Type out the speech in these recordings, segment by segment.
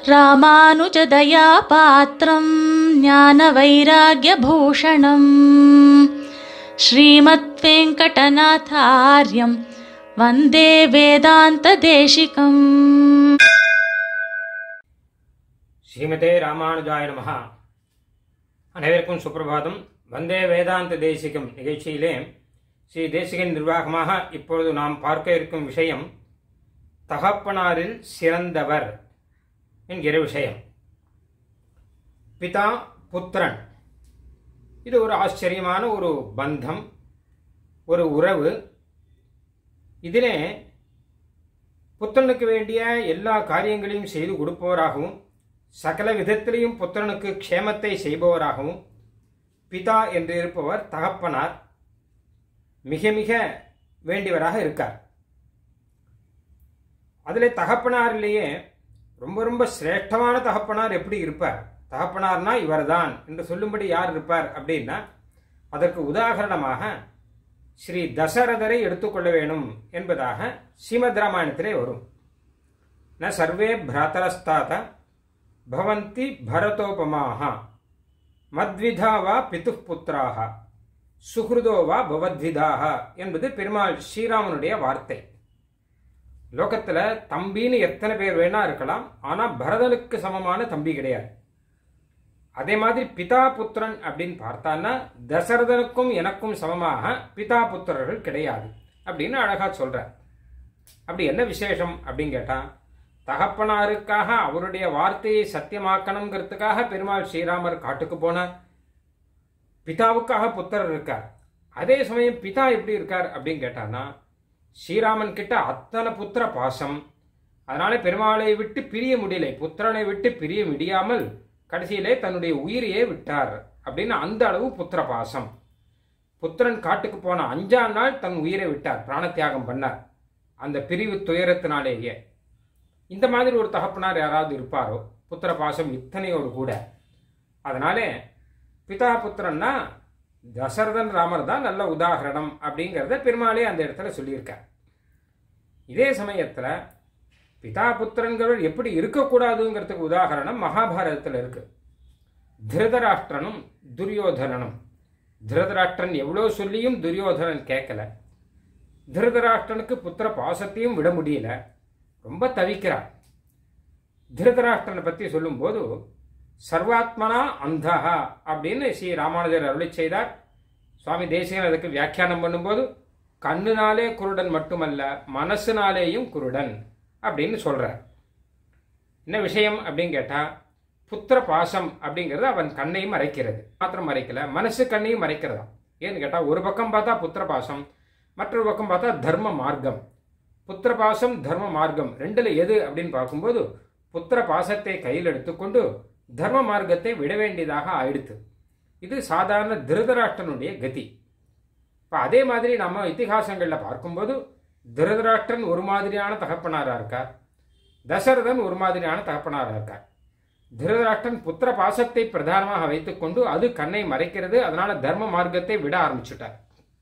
ராமானுஜதயா பாத்திரம் ஞான வைராகியபூஷணம் ஸ்ரீமத் வெங்கடநாதாரியம் வந்தே வேதாந்த தேசிகம் ஸ்ரீமதே ராமானுஜாய நமஹா அனைவருக்கும் சுப்பிரபாதம் வந்தே வேதாந்த தேசிகம் நிகழ்ச்சியிலே ஸ்ரீ தேசிகன் நிர்வாகமாக இப்பொழுது நாம் பார்க்க இருக்கும் விஷயம் தகப்பனாரில் சிறந்தவர் என்கிற விஷயம் பிதா புத்திரன் இது ஒரு ஆச்சரியமான ஒரு பந்தம் ஒரு உறவு இதிலே புத்திரனுக்கு வேண்டிய எல்லா காரியங்களையும் செய்து கொடுப்பவராகவும் சகல விதத்திலையும் புத்திரனுக்கு க்ஷேமத்தை செய்பவராகவும் பிதா என்று இருப்பவர் தகப்பனார் மிக மிக வேண்டியவராக இருக்கார் அதில் தகப்பனாரிலேயே ரொம்ப ரொம்ப சிரேஷ்டமான தகப்பனார் எப்படி இருப்பார் தகப்பனார்னா இவர்தான் என்று சொல்லும்படி யார் இருப்பார் அப்படின்னா அதற்கு உதாகரணமாக ஸ்ரீ தசரதரை எடுத்துக்கொள்ள வேணும் என்பதாக ஸ்ரீமத் ராமாயணத்திலே வரும் ந சர்வே பிராத்தரஸ்தாத பவந்தி பரதோபமாக மத்விதா வா பித்து புத்திராக சுஹ்ருதோ வா பவத்விதாக என்பது பெருமாள் ஸ்ரீராமனுடைய வார்த்தை லோகத்துல தம்பின்னு எத்தனை பேர் வேணா இருக்கலாம் ஆனா பரதனுக்கு சமமான தம்பி கிடையாது அதே மாதிரி பிதா புத்திரன் அப்படின்னு பார்த்தான்னா தசரதனுக்கும் எனக்கும் சமமாக பிதா புத்திரர்கள் கிடையாது அப்படின்னு அழகா சொல்றார் அப்படி என்ன விசேஷம் அப்படின்னு கேட்டா தகப்பனாருக்காக அவருடைய வார்த்தையை சத்தியமாக்கணுங்கிறதுக்காக பெருமாள் ஸ்ரீராமர் காட்டுக்கு போனார் பிதாவுக்காக புத்திரர் இருக்கார் அதே சமயம் பிதா எப்படி இருக்கார் அப்படின்னு கேட்டான்னா ஸ்ரீராமன் கிட்ட அத்தனை புத்திர பாசம் அதனால பெருமாளை விட்டு பிரிய முடியலை புத்திரனை விட்டு பிரிய முடியாமல் கடைசியிலே தன்னுடைய உயிரையே விட்டார் அப்படின்னு அந்த அளவு புத்திர பாசம் புத்திரன் காட்டுக்கு போன அஞ்சாம் நாள் தன் உயிரை விட்டார் பிராணத்தியாகம் பண்ணார் அந்த பிரிவு துயரத்தினாலேயே இந்த மாதிரி ஒரு தகப்பனார் யாராவது இருப்பாரோ புத்திர பாசம் இத்தனையோடு கூட அதனாலே பிதா புத்திரன்னா தசரதன் ராமர் தான் நல்ல உதாகரணம் அப்படிங்கிறத பெருமாளே அந்த இடத்துல சொல்லியிருக்கார் இதே சமயத்தில் பிதா புத்திரன்கள் எப்படி இருக்கக்கூடாதுங்கிறதுக்கு உதாகரணம் மகாபாரதத்தில் இருக்கு திருதராஷ்டிரனும் துரியோதனனும் திருதராஷ்டிரன் எவ்வளோ சொல்லியும் துரியோதனன் கேட்கல திருதராஷ்டிரனுக்கு புத்திர பாசத்தையும் விட முடியல ரொம்ப தவிக்கிறார் திருதராஷ்டிரனை பற்றி சொல்லும்போது சர்வாத்மனா அந்தஹா அப்படின்னு ஸ்ரீ ராமானுஜர் அருளி செய்தார் சுவாமி தேசிகன் அதுக்கு வியாக்கியானம் பண்ணும்போது கண்ணுனாலே குருடன் மட்டுமல்ல மனசுனாலேயும் குருடன் அப்படின்னு சொல்றார் என்ன விஷயம் அப்படின்னு கேட்டா புத்திர பாசம் அப்படிங்கிறது அவன் கண்ணையும் மறைக்கிறது மாத்திரம் மறைக்கல மனசு கண்ணையும் மறைக்கிறதா ஏன்னு கேட்டா ஒரு பக்கம் பார்த்தா புத்திர பாசம் மற்றொரு பக்கம் பார்த்தா தர்ம மார்க்கம் புத்திர பாசம் தர்ம மார்க்கம் ரெண்டுல எது அப்படின்னு பார்க்கும்போது புத்திர பாசத்தை கையில் எடுத்துக்கொண்டு தர்ம மார்க்கத்தை விட வேண்டியதாக ஆயிடுத்து இது சாதாரண திருதராஷ்டனுடைய கதி இப்போ அதே மாதிரி நம்ம இத்திகாசங்களில் பார்க்கும்போது திருதராஷ்டிரன் ஒரு மாதிரியான தகப்பனாரா இருக்கார் தசரதன் ஒரு மாதிரியான தகப்பனாரா இருக்கார் திருதராஷ்டிரன் புத்திர பாசத்தை பிரதானமாக வைத்துக்கொண்டு அது கண்ணை மறைக்கிறது அதனால தர்ம மார்க்கத்தை விட ஆரம்பிச்சுட்டார்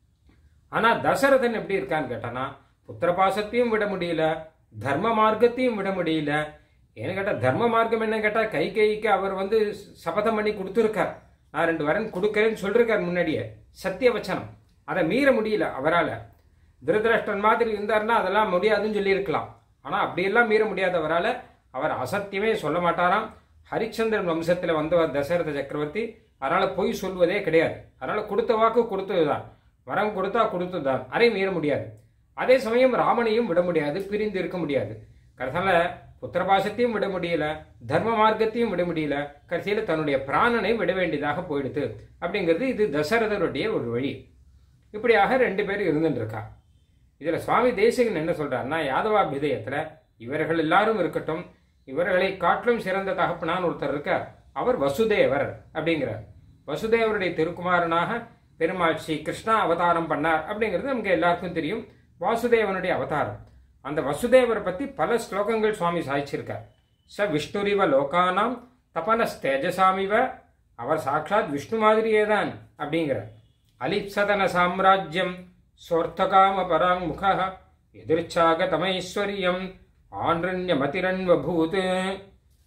ஆனா தசரதன் எப்படி இருக்கான்னு கேட்டானா புத்திர பாசத்தையும் விட முடியல தர்ம மார்க்கத்தையும் விட முடியல ஏன்னு கேட்டால் தர்ம மார்க்கம் என்ன கேட்டால் கை கைக்கு அவர் வந்து சபதம் பண்ணி கொடுத்துருக்கார் நான் ரெண்டு வரன் கொடுக்கறேன்னு சொல்லிருக்கார் முன்னாடியே சத்திய வச்சனம் அதை மீற முடியல அவரால் திருதராஷ்டிரன் மாதிரி இருந்தார்னா அதெல்லாம் முடியாதுன்னு சொல்லியிருக்கலாம் ஆனால் அப்படியெல்லாம் மீற முடியாதவரால் அவர் அசத்தியமே சொல்ல மாட்டாராம் ஹரிச்சந்திரன் வம்சத்தில் வந்தவர் தசரத சக்கரவர்த்தி அதனால் பொய் சொல்வதே கிடையாது அதனால் கொடுத்த வாக்கு கொடுத்தது தான் வரம் கொடுத்தா கொடுத்தது தான் அதை மீற முடியாது அதே சமயம் ராமனையும் விட முடியாது பிரிந்து இருக்க முடியாது கடைசியில் புத்திரபாசத்தையும் விட முடியல தர்ம மார்க்கத்தையும் விட முடியல கடைசியில் தன்னுடைய பிராணனை விட வேண்டியதாக போயிடுது அப்படிங்கிறது இது தசரதருடைய ஒரு வழி இப்படியாக ரெண்டு பேரும் இருந்துட்டு இருக்கா இதில் சுவாமி தேசிகன் என்ன சொல்றாருன்னா யாதவாபிதயத்தில் இவர்கள் எல்லாரும் இருக்கட்டும் இவர்களை காட்டிலும் சிறந்த தகப்பனான் ஒருத்தர் இருக்கார் அவர் வசுதேவர் அப்படிங்கிறார் வசுதேவருடைய திருக்குமாரனாக பெருமாள் ஸ்ரீ கிருஷ்ணா அவதாரம் பண்ணார் அப்படிங்கிறது நமக்கு எல்லாருக்கும் தெரியும் வாசுதேவனுடைய அவதாரம் அந்த வசுதேவரை பத்தி பல ஸ்லோகங்கள் சுவாமி சாய்ச்சிருக்கார் ச விஷ்ணுரிவ லோகானாம் தபனஸ் தேஜசாமிவ அவர் சாட்சாத் விஷ்ணு மாதிரியே தான் அப்படிங்கிறார் அலிப்சதன சாம்ராஜ்யம் சோர்த்தகாம பராங்முக எதிர்ச்சாகதமைஸ்வரியம் ஆண்ரண்யமதிரன்வபூத்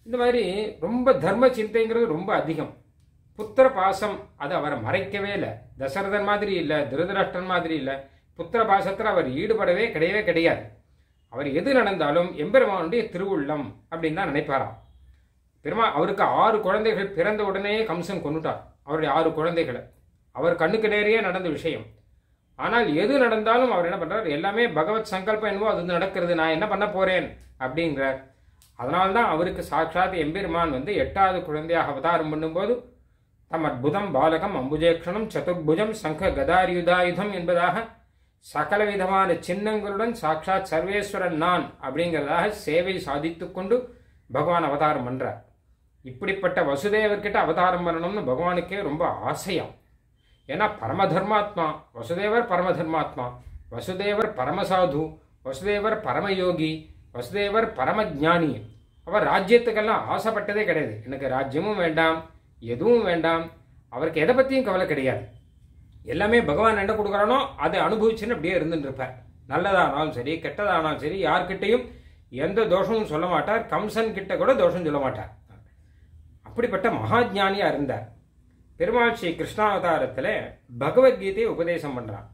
இந்த மாதிரி ரொம்ப தர்ம சிந்தைங்கிறது ரொம்ப அதிகம் புத்திர பாசம் அது அவரை மறைக்கவே இல்லை தசரதன் மாதிரி இல்லை திருதராஷ்டிரன் மாதிரி இல்லை புத்திர பாசத்தில் அவர் ஈடுபடவே கிடையவே கிடையாது அவர் எது நடந்தாலும் எம்பெருமானுடைய திருவுள்ளம் அப்படின்னு தான் நினைப்பாராம் பெருமா அவருக்கு ஆறு குழந்தைகள் பிறந்த உடனே கம்சன் கொண்டுட்டார் அவருடைய ஆறு குழந்தைகளை அவர் கண்ணுக்கு நேரையே நடந்த விஷயம் ஆனால் எது நடந்தாலும் அவர் என்ன பண்றார் எல்லாமே பகவத் சங்கல்பம் என்னவோ அது நடக்கிறது நான் என்ன பண்ண போறேன் அப்படிங்கிறார் அதனால்தான் அவருக்கு சாட்சாத் எம்பெருமான் வந்து எட்டாவது குழந்தையாக அவதாரம் பண்ணும்போது தம் அற்புதம் பாலகம் அம்புஜேக்ஷணம் சதுர்புஜம் சங்க கதாரியுதாயுதம் என்பதாக சகல விதமான சின்னங்களுடன் சாட்சாத் சர்வேஸ்வரன் நான் அப்படிங்கிறதாக சேவை சாதித்துக் கொண்டு பகவான் அவதாரம் பண்றார் இப்படிப்பட்ட வசுதேவர்கிட்ட அவதாரம் பண்ணணும்னு பகவானுக்கே ரொம்ப ஆசையாம் ஏன்னா பரமதர்மாத்மா வசுதேவர் பரமதர்மாத்மா வசுதேவர் பரமசாது வசுதேவர் பரமயோகி வசுதேவர் பரமஜானி அவர் ராஜ்யத்துக்கெல்லாம் ஆசைப்பட்டதே கிடையாது எனக்கு ராஜ்யமும் வேண்டாம் எதுவும் வேண்டாம் அவருக்கு எதை பற்றியும் கவலை கிடையாது எல்லாமே பகவான் என்ன கொடுக்குறானோ அதை அனுபவிச்சுன்னு அப்படியே இருந்துட்டு இருப்பார் நல்லதானாலும் சரி கெட்டதானாலும் சரி யார்கிட்டையும் எந்த தோஷமும் சொல்ல மாட்டார் கம்சன் கிட்ட கூட தோஷம் சொல்ல மாட்டார் அப்படிப்பட்ட மகாஜானியா இருந்தார் பெருமாள் ஸ்ரீ கிருஷ்ணாவதாரத்தில் பகவத்கீதையை உபதேசம் பண்றான்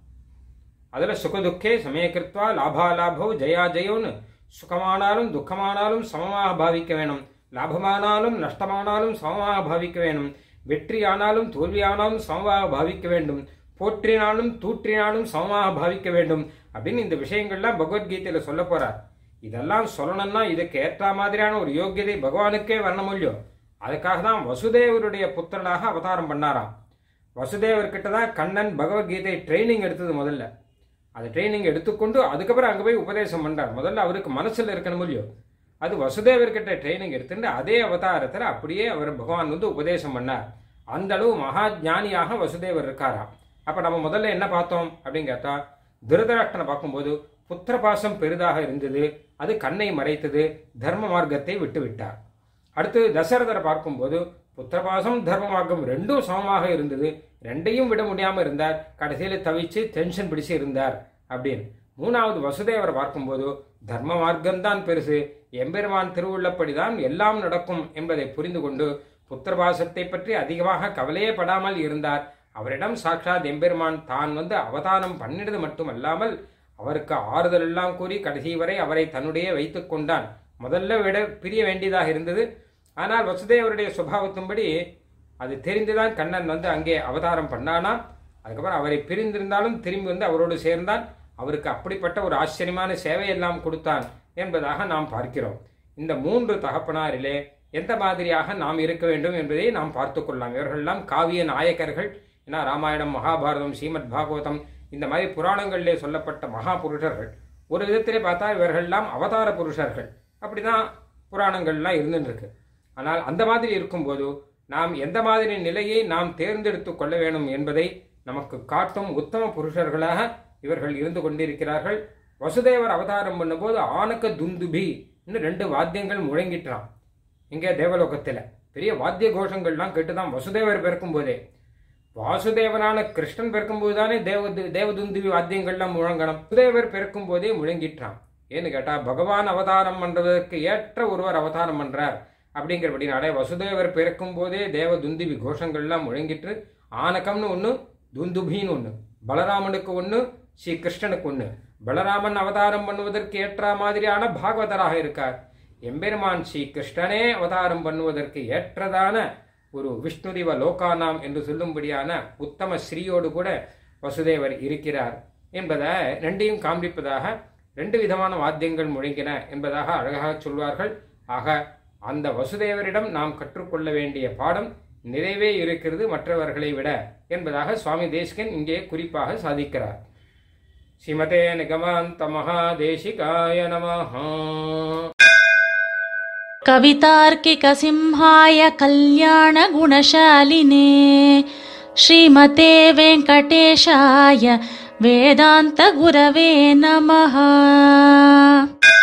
அதுல சுகதுக்கே சமயக்கிருத்வா லாபாலாபோ ஜயா ஜெயோன்னு சுகமானாலும் துக்கமானாலும் சமமாக பாவிக்க வேணும் லாபமானாலும் நஷ்டமானாலும் சமமாக பாவிக்க வேணும் வெற்றியானாலும் தோல்வியானாலும் சமமாக பாவிக்க வேண்டும் போற்றினாலும் தூற்றினாலும் சமமாக பாவிக்க வேண்டும் அப்படின்னு இந்த விஷயங்கள்லாம் பகவத்கீதையில சொல்ல போறார் இதெல்லாம் சொல்லணும்னா இதுக்கு ஏற்ற மாதிரியான ஒரு யோக்கியதை பகவானுக்கே வரணும் இல்லையோ அதுக்காக தான் வசுதேவருடைய புத்திரனாக அவதாரம் பண்ணாராம் வசுதேவர்கிட்ட தான் கண்ணன் பகவத்கீதை ட்ரைனிங் எடுத்தது முதல்ல அது ட்ரைனிங் எடுத்துக்கொண்டு அதுக்கப்புறம் அங்கே போய் உபதேசம் பண்றார் முதல்ல அவருக்கு மனசுல இருக்கணும் இல்லையோ அது வசுதேவர்கிட்ட ட்ரைனிங் எடுத்துட்டு அதே அவதாரத்தில் அப்படியே அவர் பகவான் வந்து உபதேசம் பண்ணார் அந்த அளவு மகா ஞானியாக வசுதேவர் இருக்காராம் அப்ப நம்ம முதல்ல என்ன பார்த்தோம் அப்படின்னு கேட்டா திருதராஷ்டனை பார்க்கும்போது புத்திர பாசம் பெரிதாக இருந்தது அது கண்ணை மறைத்தது தர்ம மார்க்கத்தை விட்டு விட்டார் அடுத்து தசரதரை பார்க்கும்போது புத்திரபாசம் தர்ம மார்க்கம் ரெண்டும் சமமாக இருந்தது ரெண்டையும் விட முடியாம இருந்தார் கடைசியில தவிச்சு டென்ஷன் பிடிச்சு இருந்தார் அப்படின்னு மூணாவது வசுதேவரை பார்க்கும்போது தர்ம மார்க்கம்தான் பெருசு எம்பெருமான் திருவுள்ளப்படிதான் எல்லாம் நடக்கும் என்பதை புரிந்து கொண்டு புத்திரபாசத்தை பற்றி அதிகமாக கவலையே படாமல் இருந்தார் அவரிடம் சாட்சாத் எம்பெருமான் தான் வந்து அவதானம் பண்ணினது மட்டுமல்லாமல் அவருக்கு ஆறுதல் எல்லாம் கூறி கடைசி வரை அவரை தன்னுடைய வைத்துக் கொண்டான் முதல்ல விட பிரிய வேண்டியதாக இருந்தது ஆனால் வசுதேவருடைய சுபாவத்தின்படி அது தெரிந்துதான் கண்ணன் வந்து அங்கே அவதாரம் பண்ணானா அதுக்கப்புறம் அவரை பிரிந்திருந்தாலும் திரும்பி வந்து அவரோடு சேர்ந்தான் அவருக்கு அப்படிப்பட்ட ஒரு ஆச்சரியமான சேவையெல்லாம் கொடுத்தான் என்பதாக நாம் பார்க்கிறோம் இந்த மூன்று தகப்பனாரிலே எந்த மாதிரியாக நாம் இருக்க வேண்டும் என்பதை நாம் பார்த்து கொள்ளலாம் இவர்களெல்லாம் காவிய நாயக்கர்கள் ஏன்னா ராமாயணம் மகாபாரதம் ஸ்ரீமத் பாகவதம் இந்த மாதிரி புராணங்களிலே சொல்லப்பட்ட மகா புருஷர்கள் ஒரு விதத்திலே பார்த்தா இவர்கள்லாம் அவதார புருஷர்கள் அப்படிதான் புராணங்கள்லாம் இருந்துட்டு இருக்கு ஆனால் அந்த மாதிரி இருக்கும்போது நாம் எந்த மாதிரி நிலையை நாம் தேர்ந்தெடுத்து கொள்ள வேண்டும் என்பதை நமக்கு காட்டும் உத்தம புருஷர்களாக இவர்கள் இருந்து கொண்டிருக்கிறார்கள் வசுதேவர் அவதாரம் பண்ணும்போது ஆனக்க துந்துபி இன்னும் ரெண்டு வாத்தியங்கள் முழங்கிட்டான் இங்கே தேவலோகத்தில் பெரிய வாத்திய கோஷங்கள்லாம் கேட்டுதான் வசுதேவர் பிறக்கும் போதே வாசுதேவனான கிருஷ்ணன் பிறக்கும்போது தானே தேவ தேவதுந்துவி வாத்தியங்கள்லாம் முழங்கணும் வசுதேவர் பிறக்கும் போதே முழங்கிட்டான் ஏன்னு கேட்டா பகவான் அவதாரம் பண்றதற்கு ஏற்ற ஒருவர் அவதாரம் பண்றார் அப்படிங்கிறபடினாலே வசுதேவர் பிறக்கும் போதே தேவ துந்துவி கோஷங்கள்லாம் முழங்கிட்டு ஆனகம்னு ஒன்று துந்துபின்னு ஒன்று பலராமனுக்கு ஒன்று ஸ்ரீ கிருஷ்ணனுக்கு ஒன்று பலராமன் அவதாரம் பண்ணுவதற்கு ஏற்ற மாதிரியான பாகவதராக இருக்கார் எம்பெருமான் ஸ்ரீ கிருஷ்ணனே அவதாரம் பண்ணுவதற்கு ஏற்றதான ஒரு விஷ்ணுதிவ லோகானாம் என்று சொல்லும்படியான உத்தம ஸ்ரீயோடு கூட வசுதேவர் இருக்கிறார் என்பதை ரெண்டையும் காண்பிப்பதாக ரெண்டு விதமான வாத்தியங்கள் முழங்கின என்பதாக அழகாக சொல்வார்கள் ஆக அந்த வசுதேவரிடம் நாம் கற்றுக்கொள்ள வேண்டிய பாடம் நிறைவே இருக்கிறது மற்றவர்களை விட என்பதாக சுவாமி தேசிகன் இங்கே குறிப்பாக சாதிக்கிறார் ஸ்ரீமதே நிகமாந்த மகாதேசிகாய நமஹா कवितार्किकसिंहाय कल्याणगुणशालिने श्रीमते वेङ्कटेशाय वेदान्तगुरवे नमः